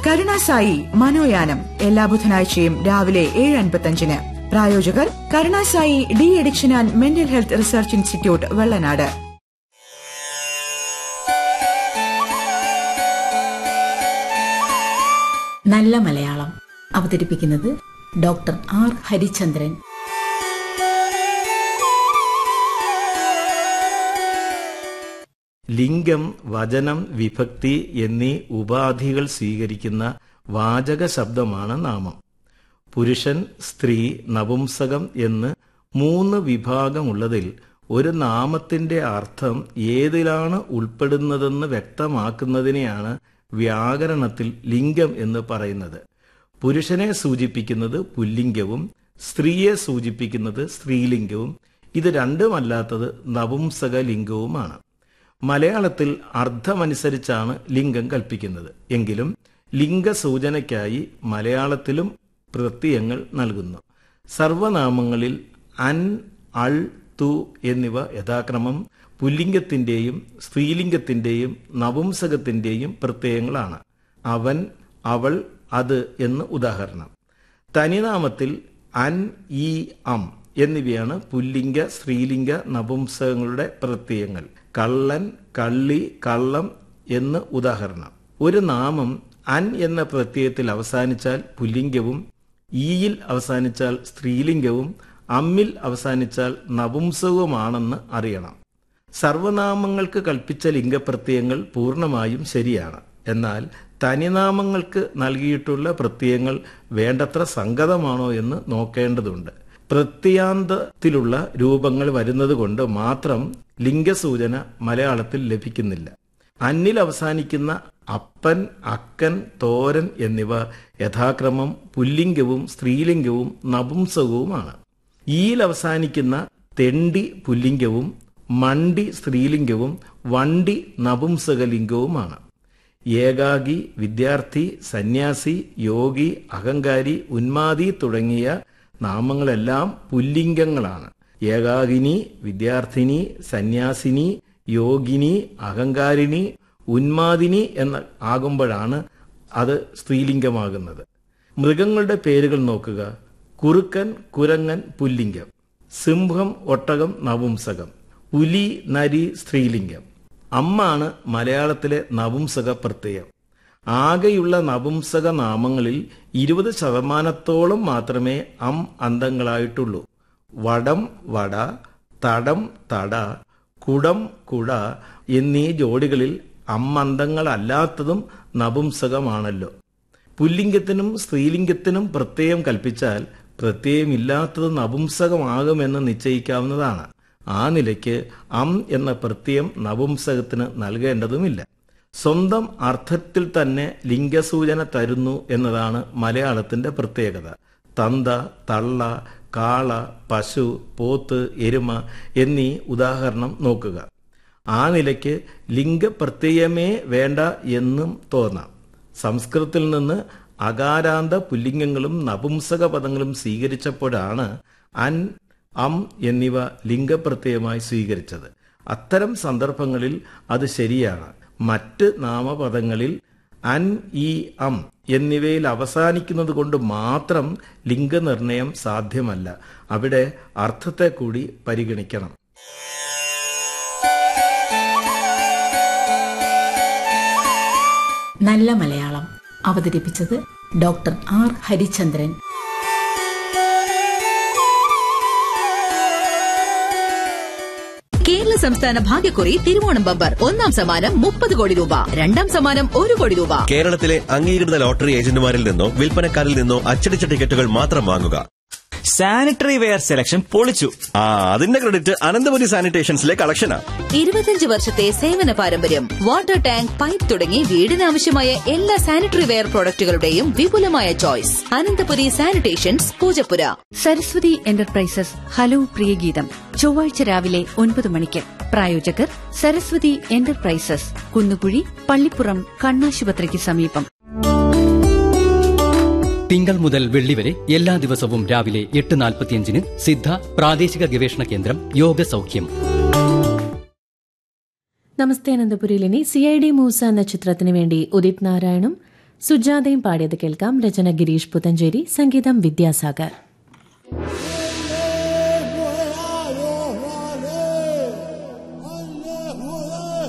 കരുണാസായി മനോയാനം എല്ലാ ബുധനാഴ്ചയും രാവിലെ ഏഴ് അൻപത്തഞ്ചിന് പ്രായോജകർ Karunasai de-addiction and mental health research institute Vellanad നല്ല മലയാളം അവതരിപ്പിക്കുന്നത് ഡോക്ടർ ആർ ഹരിചന്ദ്രൻ ലിംഗം വചനം വിഭക്തി എന്നീ ഉപാധികൾ സ്വീകരിക്കുന്ന വാചക ശബ്ദമാണ് നാമം പുരുഷൻ സ്ത്രീ നപുംസകം എന്ന് മൂന്ന് വിഭാഗമുള്ളതിൽ ഒരു നാമത്തിന്റെ അർത്ഥം ഏതിലാണ് ഉൾപ്പെടുന്നതെന്ന് വ്യക്തമാക്കുന്നതിനെയാണ് വ്യാകരണത്തിൽ ലിംഗം എന്ന് പറയുന്നത് പുരുഷനെ സൂചിപ്പിക്കുന്നത് പുല്ലിംഗവും സ്ത്രീയെ സൂചിപ്പിക്കുന്നത് സ്ത്രീലിംഗവും ഇത് രണ്ടുമല്ലാത്തത് നപുംസക ലിംഗവുമാണ് മലയാളത്തിൽ അർത്ഥമനുസരിച്ചാണ് ലിംഗം കൽപ്പിക്കുന്നത് എങ്കിലും ലിംഗസൂചനയ്ക്കായി മലയാളത്തിലും പ്രത്യയങ്ങൾ നൽകുന്നു സർവനാമങ്ങളിൽ അൻ അൾ തു എന്നിവ യഥാക്രമം പുല്ലിംഗത്തിന്റെയും സ്ത്രീലിംഗത്തിന്റെയും നപുംസകത്തിന്റെയും പ്രത്യയങ്ങളാണ് അവൻ അവൾ അത് എന്ന് ഉദാഹരണം തനിനാമത്തിൽ അൻ ഈ അം എന്നിവയാണ് പുല്ലിംഗ സ്ത്രീലിംഗ നപുംസകങ്ങളുടെ പ്രത്യയങ്ങൾ കള്ളൻ കള്ളി കള്ളം എന്ന് ഉദാഹരണം ഒരു നാമം അൻ എന്ന പ്രത്യയത്തിൽ അവസാനിച്ചാൽ പുല്ലിംഗവും ഈയിൽ അവസാനിച്ചാൽ സ്ത്രീലിംഗവും അമ്മിൽ അവസാനിച്ചാൽ നപുംസകവുമാണെന്ന് അറിയണം സർവനാമങ്ങൾക്ക് കൽപ്പിച്ച ലിംഗപ്രത്യയങ്ങൾ പൂർണ്ണമായും ശരിയാണ് എന്നാൽ തനിനാമങ്ങൾക്ക് നൽകിയിട്ടുള്ള പ്രത്യയങ്ങൾ വേണ്ടത്ര സംഗതമാണോ എന്ന് നോക്കേണ്ടതുണ്ട് പ്രത്യാന്തത്തിലുള്ള രൂപങ്ങൾ വരുന്നതുകൊണ്ട് മാത്രം ലിംഗസൂചന മലയാളത്തിൽ ലഭിക്കുന്നില്ല അന്നിൽ അവസാനിക്കുന്ന അപ്പൻ അക്കൻ തോരൻ എന്നിവ യഥാക്രമം പുല്ലിംഗവും സ്ത്രീലിംഗവും നപുംസകവുമാണ് ഈയിൽ അവസാനിക്കുന്ന തെണ്ടി പുല്ലിംഗവും മണ്ടി സ്ത്രീലിംഗവും വണ്ടി നപുംസകലിംഗവുമാണ് ഏകാഗി വിദ്യാർത്ഥി സന്യാസി യോഗി അഹങ്കാരി ഉന്മാദി തുടങ്ങിയ നാമങ്ങളെല്ലാം പുല്ലിംഗങ്ങളാണ് ഏകാകിനി വിദ്യാർത്ഥിനി സന്യാസിനി യോഗിനി അഹങ്കാരിണി ഉന്മാദിനി എന്ന ആകുമ്പോഴാണ് അത് സ്ത്രീലിംഗമാകുന്നത് മൃഗങ്ങളുടെ പേരുകൾ നോക്കുക കുറുക്കൻ കുരങ്ങൻ പുല്ലിംഗം സിംഹം ഒട്ടകം നപുംസകം പുലി നരി സ്ത്രീലിംഗം അമ്മാണ് മലയാളത്തിലെ നപുംസക പ്രത്യയം ആകെയുള്ള നപുംസക നാമങ്ങളിൽ ഇരുപത് ശതമാനത്തോളം മാത്രമേ അം അന്തങ്ങളായിട്ടുള്ളൂ വടം വട തടം തട കുടം കുട എന്നീ ജോഡികളിൽ അമ്മന്തങ്ങളല്ലാത്തതും നപുംസകമാണല്ലോ പുല്ലിംഗത്തിനും സ്ത്രീലിംഗത്തിനും പ്രത്യയം കൽപ്പിച്ചാൽ പ്രത്യയമില്ലാത്തത് നപുംസകമാകുമെന്ന് നിശ്ചയിക്കാവുന്നതാണ് ആ നിലയ്ക്ക് അം എന്ന പ്രത്യയം നപുംസകത്തിന് നൽകേണ്ടതുമില്ല സ്വന്തം അർത്ഥത്തിൽ തന്നെ ലിംഗസൂചന തരുന്നു എന്നതാണ് മലയാളത്തിന്റെ പ്രത്യേകത തന്ത തള്ള കാള പശു പോത്ത് എരുമ എന്നീ ഉദാഹരണം നോക്കുക ആ നിലയ്ക്ക് ലിംഗപ്രത്യയമേ വേണ്ട എന്നും തോന്നാം സംസ്കൃതത്തിൽ നിന്ന് അകാരാന്ത പുല്ലിംഗങ്ങളും നപുംസക പദങ്ങളും സ്വീകരിച്ചപ്പോഴാണ് അൻ അം എന്നിവ ലിംഗപ്രത്യയമായി സ്വീകരിച്ചത് അത്തരം സന്ദർഭങ്ങളിൽ അത് ശരിയാണ് മറ്റ് നാമപദങ്ങളിൽ അൻ ഈ അം എന്നിവയിൽ അവസാനിക്കുന്നത് കൊണ്ട് മാത്രം ലിംഗനിർണയം സാധ്യമല്ല അവിടെ അർത്ഥത്തെ കൂടി പരിഗണിക്കണം നല്ല മലയാളം അവതരിപ്പിച്ചത് ഡോക്ടർ ആർ ഹരിചന്ദ്രൻ കേരള സംസ്ഥാന ഭാഗ്യക്കുറി തിരുവോണം ബമ്പർ ഒന്നാം സമ്മാനം മുപ്പത് കോടി രൂപ രണ്ടാം സമ്മാനം ഒരു കോടി രൂപ കേരളത്തിലെ അംഗീകൃത ലോട്ടറി ഏജന്റുമാരിൽ നിന്നോ വിൽപ്പനക്കാരിൽ നിന്നോ അച്ചടിച്ച ടിക്കറ്റുകൾ മാത്രം വാങ്ങുക സാനിറ്ററി വെയർ സെലക്ഷൻ പൊളിച്ചു ആ അതിന്റെ ക്രെഡിറ്റ് അനന്തപുരി സാനിറ്റേഷൻസിലെ കളക്ഷനാ ഇരുപത്തിയഞ്ച് വർഷത്തെ സേവന പാരമ്പര്യം വാട്ടർ ടാങ്ക് പൈപ്പ് തുടങ്ങി വീടിനാവശ്യമായ എല്ലാ സാനിറ്ററി വെയർ പ്രോഡക്റ്റുകളുടെയും വിപുലമായ choice Ananthapuri sanitations Poojappura Saraswathi enterprises hello പ്രിയഗീതം ചൊവ്വാഴ്ച രാവിലെ ഒൻപത് മണിക്ക് പ്രായോജകർ സരസ്വതി എന്റർപ്രൈസസ് കുന്നുകുഴി പള്ളിപ്പുറം കണ്ണാശുപത്രിക്ക് സമീപം തിങ്കൾ മുതൽ വെള്ളി വരെ എല്ലാ ദിവസവും രാവിലെ എട്ട് നാൽപ്പത്തിയഞ്ചിന് സിദ്ധ പ്രാദേശിക ഗവേഷണ കേന്ദ്രം യോഗ സൗഖ്യം നമസ്തേ അനന്തപുരിയിൽ ഇനി സി ഐ ഡി മൂസ എന്ന ചിത്രത്തിന് വേണ്ടി ഉദിത് നാരായണും സുജാതയും പാടിയത് കേൾക്കാം രചന ഗിരീഷ് പുതഞ്ചേരി സംഗീതം വിദ്യാസാഗർ